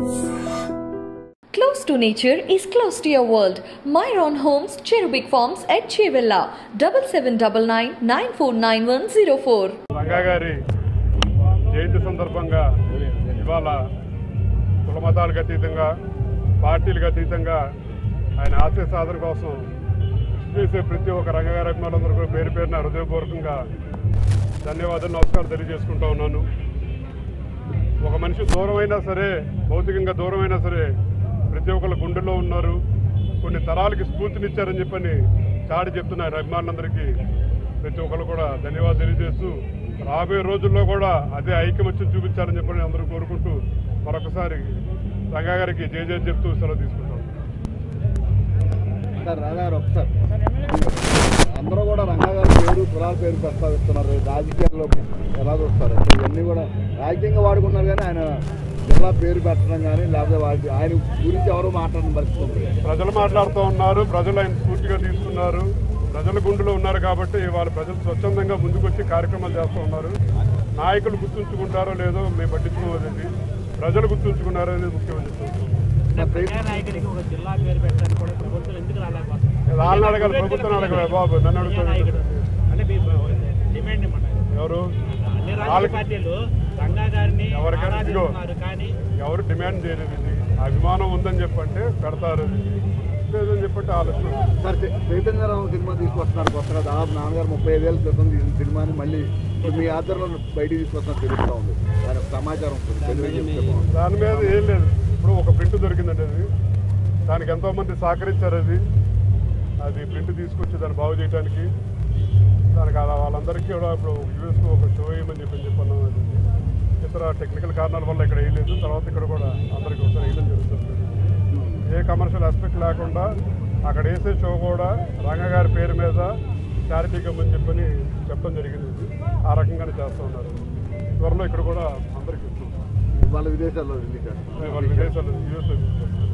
Close to nature is close to your world. Myron Homes, Cherubic Farms at Chevilla, double seven double nine nine four nine one zero four. Ranga గారి జయంతి సందర్భంగా ఇవాళ కుల మతాలకు అతీతంగా పార్టీలకు అతీతంగా ఆయన ఆశయ సాధన కోసం కృషి చేసే ప్రతి ఒక్క రంగగారి అభిమానులందరూ కూడా పేరు పేరున హృదయపూర్వకంగా ధన్యవాదాలు నమస్కారం తెలియజేసుకుంటా ఉన్నాను ఒక మనిషి దూరమైనా సరే భౌతికంగా దూరమైనా సరే ప్రతి ఒక్కళ్ళ గుండెల్లో ఉన్నారు కొన్ని తరాలకి స్ఫూర్తినిచ్చారని చెప్పని చాటి చెప్తున్నారు అభిమానులందరికీ ప్రతి ఒక్కరు కూడా ధన్యవాదాలు తెలియజేస్తూ రాబోయే రోజుల్లో కూడా అదే ఐకమత్యం చూపించాలని చెప్పని అందరూ కోరుకుంటూ మరొకసారి రంగా గారికి జయ జయ చెప్తూ సెలవు తీసుకుంటాం సార్ రాగారు ఒకసారి అందరూ కూడా రంగాగారి పేరు కులాల పేరు ప్రస్తావిస్తున్నారు రాజకీయాల్లో ఎలా చూస్తారు అసలు ఇవన్నీ కూడా రాజకీయంగా వాడుకున్నారు కానీ ఆయన జిల్లా పేరు పెట్టడం కానీ లేకపోతే వాటి ఆయన గురించి ఎవరు మాట్లాడిన పరిస్థితి ఉంది ప్రజలు మాట్లాడుతూ ఉన్నారు ప్రజలు ఆయన స్ఫూర్తిగా తీసుకున్నారు ప్రజల గుండెలో ఉన్నారు కాబట్టి వాళ్ళ ప్రజలు స్వచ్ఛందంగా ముందుకొచ్చి కార్యక్రమాలు చేస్తూ ఉన్నారు నాయకులు గుర్తుంచుకుంటారో లేదో మేము పట్టించుకోవాలని ప్రజలు గుర్తుంచుకున్నారో అనేది ముఖ్యమని చెప్తున్నాం మరి ప్రజా ప్రేమ- నాయకుడికి ఒక జిల్లా పేరు పెట్టడానికి కూడా ప్రభుత్వం ఎందుకు రాలేకపోతుంది వాళ్ళని అడగాలి ప్రభుత్వం అడగాలి బాబు నన్ను ప్రజా నాయకుడు అడుగుతాను అంటే మీ డిమాండ్ ఇవ్వమంటారు ఎవరు అన్ని రాజకీయ వాళ్ళకి- పార్టీలు రంగా గారిని ఎవరికైనా ఇదిగో. ఆరాధిస్తున్నారు కానీ ఎవరు డిమాండ్ చేయలేదు ఇది అభిమానం ఉందని చెప్పంటే పెడతారు ఇది. లేదని చెప్పంటే ఆలోచన సార్ చే- చైతన్యరావు సినిమా తీసుకొస్తున్నారు కొత్తగా దాదాపు నాన్నగారు ముప్పై ఐదేళ్ళ క్రితం తీసిన సినిమాని మళ్ళీ ఇప్పుడు మీ ఆధ్వర్యంలో బయటికి తీసుకొస్తున్నారు తెలుస్తూ ఉంది దాని ఒక సమాచారం ఉంటుంది తెలియదు చెప్తే బాగుంది. దాని మీద ఏం లేదు ఇప్పుడు ఒక ప్రింట్ దొరికిందండి అది దానికి ఎంతో మంది సహకరించారు అది అది ప్రింట్ తీసుకొచ్చి దాన్ని బాగు చేయడానికి దానికి అలా వాళ్ళందరికీ కూడా ఇప్పుడు యూఎస్లో ఒక షో వేయమని చెప్పి చెప్పన్నాం అది ఇతర టెక్నికల్ కారణాల వల్ల ఇక్కడ వేయలేదు తర్వాత ఇక్కడ కూడా అందరికీ ఒకసారి వేయడం జరుగుతుంది ఏ కమర్షియల్ ఆస్పెక్ట్ లేకుండా అక్కడ వేసే షో కూడా రంగగారి పేరు మీద చారిటీ కమ్మని చెప్పని చెప్పడం జరిగింది ఇది. ఆ రకంగానే చేస్తూ ఉన్నారు త్వరలో ఇక్కడ కూడా అందరికీ ఇస్తున్నాం వాళ్ళ విదేశాల్లో రిలీజ్ చేస్తారు వాళ్ళ విదేశాల్లో యూఎస్లో